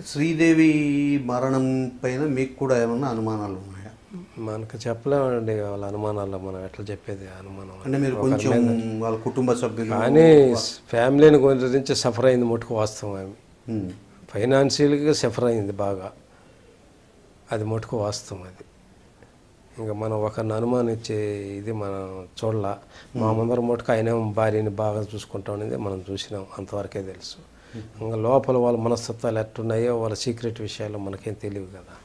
శ్రీదేవి మరణం పైన మీకు కూడా ఏమన్నా అనుమానాలు ఉన్నాయా మనకు చెప్పలేమండి వాళ్ళ అనుమానాల్లో మనం ఎట్లా చెప్పేది అనుమానం అంటే మీరు కొంచెం వాళ్ళ కుటుంబ సభ్యులు కానీ ఫ్యామిలీని గురించి సఫర్ అయింది ముట్టుకు వాస్తవం ఆమె ఉమ్. ఫైనాన్షియల్గా సఫర్ అయింది బాగా అది మటుకు వాస్తవం అది ఇంకా మనం ఒకరిని అనుమానించే ఇది మనం చూడాల మా ముందర మటుకు ఆయన భార్యని బాగా చూసుకుంటా అనేది మనం చూసినాం అంతవరకే తెలుసు ఇంకా లోపల వాళ్ళ మనస్తత్వాలు ఎట్టున్నాయో వాళ్ళ సీక్రెట్ విషయాలు మనకేం తెలియదు కదా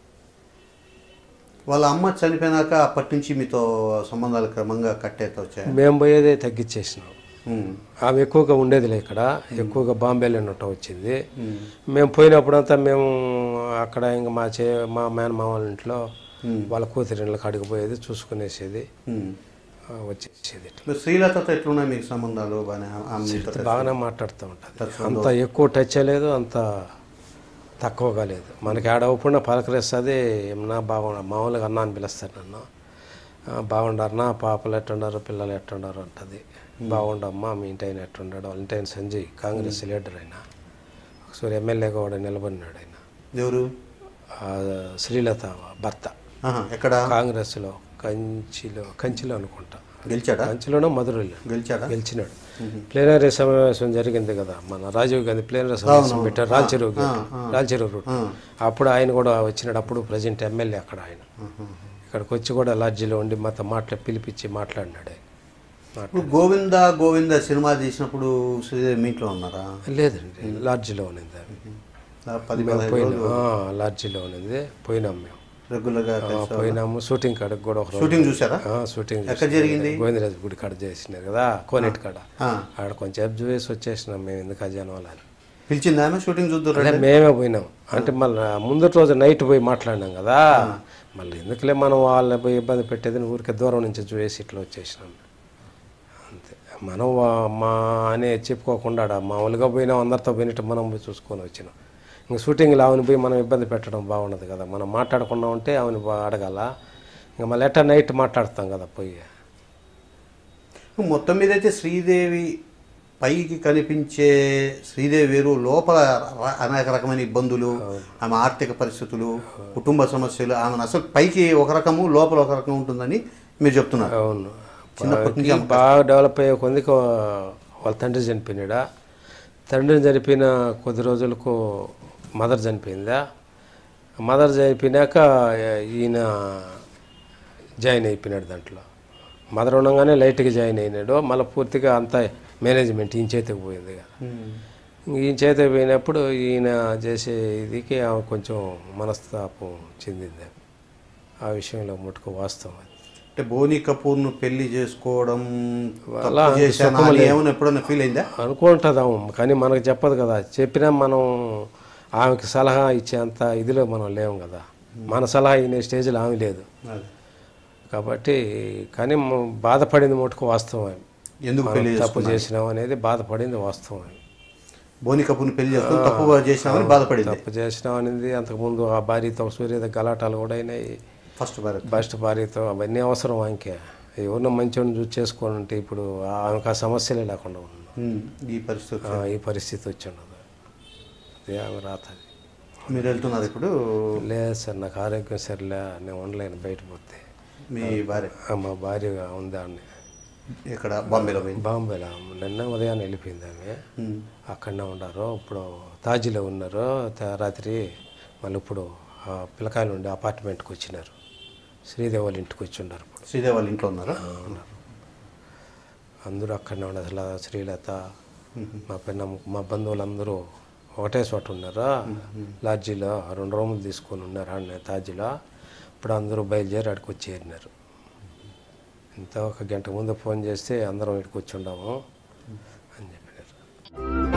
వాళ్ళ అమ్మ చనిపోయినాక అప్పటి నుంచి మీతో సంబంధాలు క్రమంగా కట్టేత వచ్చాయి మేము పోయేదే తగ్గించేసినాం ఆమె ఎక్కువగా ఉండేదిలే ఇక్కడ ఎక్కువగా బాంబేలో ఉండటం వచ్చింది మేము పోయినప్పుడంతా మేము అక్కడ ఇంకా మా చే మా మేనమామ వాళ్ళ ఇంట్లో వాళ్ళ కూతురి ఇళ్ళకి అడిగిపోయేది చూసుకునేసేది ఆ, వచ్చేసేది ఇట్లా. మీరు శ్రీలతతో ఎట్లున్నాయి మీకు సంబంధాలు బాగానే ఆమె మీతో బాగానే మాట్లాడుతూ ఉంటుంది అంత ఎక్కువ టచ్ లేదు అంత తక్కువగా లేదు మనకి ఆడవకుండా పలకరిస్తుంది ఏమన్నా బాగుండ మామూలుగా అన్న అని పిలుస్తాను నన్ను ఆ, బాగుండారనా పాపలు ఎట్టుండారు పిల్లలు ఎట్టుండారు అంటది బాగుండమ్మా మీ ఇంటి ఆయన ఎట్టుండాడు వాళ్ళ ఇంటి ఆయన సంజయ్ కాంగ్రెస్ లీడర్ ఆయన ఒకసారి ఎమ్మెల్యేగా కూడా నిలబడినాడు ఆయన ఎవరు ఆ, శ్రీలత భర్త ఆహా, ఎక్కడ కాంగ్రెస్లో కంచిలో కంచిలో అనుకుంటా గెలిచాడా కంచిలోనో మధురైలో గెలిచాడా గెలిచినాడు ప్లేనరీ సమావేశం జరిగింది కదా మన రాజీవ్ గాంధీ ప్లేనరీ సమావేశం పెట్టారు రాల్చెరువు గేట్ రాల్చెరువు రూట్ అప్పుడు ఆయన కూడా వచ్చినాడు అప్పుడు ప్రజెంట్ ఎమ్మెల్యే అక్కడ ఆయన ఇక్కడికి వచ్చి కూడా లాడ్జీలో ఉండి మాతో మాట్లా పిలిపించి మాట్లాడినాడు ఆయన మాట్లా- ఇప్పుడు గోవింద గోవింద సినిమా తీసినప్పుడు శ్రీదేవి మీ ఇంట్లో ఉన్నారా లేదండి లాడ్జీలో ఉన్నింది ఆమె. ఆ పది మేము పదహైదు పోయినాం రోజులు ఆ, లాడ్జీలో ఉన్నింది పోయినాం మేము రెగ్యులర్గా ఆ, పోయినాము షూటింగ్ కాడకి కూడా ఒక రోజు షూటింగ్ చూసారా ఆ, షూటింగ్ ఎక్కడ జరిగింది గోవిందరాజు గుడి కాడ చేసినారు కదా కోనేటి కాడ ఆ. ఆడ కొంచెం చూసి వచ్చేసినాం మేము ఎందుకు ఆ జనం అని పిలిచిందా ఆమె షూటింగ్ చూద్దరు అంటే మేమే పోయినాం అంటే మళ్ళీ ముందటి రోజు నైట్ పోయి మాట్లాడినాం కదా మళ్ళీ ఎందుకులే మనం వాళ్ళని పోయి ఇబ్బంది పెట్టేది ఊరికే దూరం నుంచి చూసి ఇట్లా వచ్చేసినాం అంతే మనం వా- మా అనే చెప్పుకోకుండా ఆడ మామూలుగా పోయినాం అందరితో పోయినట్టు మనం పోయి చూసుకొని వచ్చినాం ఇంకా షూటింగ్లో ఆమెను పోయి మనం ఇబ్బంది పెట్టడం బాగుండదు కదా మనం మాట్లాడకుండా ఉంటే ఆమెను బా- అడగాల ఇంకా మళ్ళీ ఎట్టా నైట్ మాట్లాడతాం కదా పోయి మొత్తం మీద అయితే శ్రీదేవి పైకి కనిపించే శ్రీదేవి వేరు లోపల ర- అనేక రకమైన ఇబ్బందులు ఆమె ఆర్థిక పరిస్థితులు కుటుంబ సమస్యలు ఆమెను అసలు పైకి ఒక రకము లోపల ఒక రకం ఉంటుందని మీరు చెప్తున్నారు అవును చిన్నప్పటి నుంచి వాళ్ళకి బాగా డెవలప్ అయ్యే కొందికి వాళ్ళ తండ్రి చనిపోయినాడా తండ్రిని చనిపోయిన కొద్ది రోజులకు మదర్ చనిపోయిందా మదర్ చనిపోయినాక ఈయన జాయిన్ అయిపోయినాడు దాంట్లో మదర్ ఉండగానే లైట్గా జాయిన్ అయినాడు మళ్ళీ పూర్తిగా అంతా మేనేజ్మెంట్ ఈయన చేతికి పోయింది కదా ఈయన చేతికి పోయినప్పుడు ఈయన చేసే ఇదికి ఆమె కొంచెం మనస్తాపం చెందింది ఆ విషయంలో ముట్టుకు వాస్తవం అది అంటే బోని కపూర్ను పెళ్లి చేసుకోవడం తప్పు అలా చేశానా అని ఏమైనా ఎప్పుడైనా ఫీల్ అయిందా అనుకుంటుందాము కానీ మనకు చెప్పదు కదా చెప్పినా మనం ఆమెకి సలహా ఇచ్చేంత ఇదిలో మనం లేము కదా మన సలహా ఇనే స్టేజ్లో ఆమె లేదు కాబట్టి కానీ మ- బాధపడింది మటుకు వాస్తవం ఆమె. ఎందుకు మనం పెళ్లి తప్పు చేసినాం అనేది బాధపడింది వాస్తవం ఆమె. బోని కపూర్ని పెళ్లి చేసుకుని తప్పు చేసినామని బాధపడింది తప్పు చేసినాం అనేది అంతకుముందు ఆ భార్యతో సూర్యద గలాటాలు కూడా అయినాయి ఫస్ట్ భారత్ బస్ట్ భార్యతో అవన్నీ అవసరం ఆమెకే ఎవరినో మంచివాడిని చూసి చేసుకొని ఉంటే ఇప్పుడు ఆమెకు ఆ సమస్యలే లేకుండా ఉన్నాం ఉమ్, ఈ పరిస్థితి ఆ, ఈ పరిస్థితి వచ్చి ఉండదు అదే ఆమె రాత అది మీరు వెళ్తున్నారు ఇప్పుడు లేదు సార్ నాకు ఆరోగ్యం సరిలే నేను ఉండలేను బయట పోతే మీ భార్య ఆ, మా భార్య ఉంది ఆమె ఇక్కడ బాంబేలో పోయింది బాంబేలో నిన్న ఉదయాన్నే వెళ్ళిపోయింది ఆమె ఉమ్. అక్కడనే ఉన్నారు ఇప్పుడు తాజీలో ఉన్నారు త- రాత్రి మళ్ళీ ఇప్పుడు ఆ పిల్లకాయలు ఉండి అపార్ట్మెంట్కి వచ్చినారు శ్రీదేవి వాళ్ళ ఇంటికి వచ్చి ఉన్నారు ఇప్పుడు శ్రీదేవి వాళ్ళ ఇంట్లో ఉన్నారా ఆ, ఉన్నారు అందరూ అక్కడనే ఉన్నారు అసలు శ్రీలత మా పిన్న మా బంధువులందరూ ఒకటే చోట ఉన్నారా లాడ్జీలో రెండు రూములు తీసుకొని ఉన్నారు ఆడనే తాజీలో ఇప్పుడు అందరూ బయలుదేరి ఆడికి వచ్చి చేరినారు ఇంత ఒక గంట ముందు ఫోన్ చేస్తే అందరం ఇక్కడికి వచ్చి ఉన్నాము అని చెప్పినారు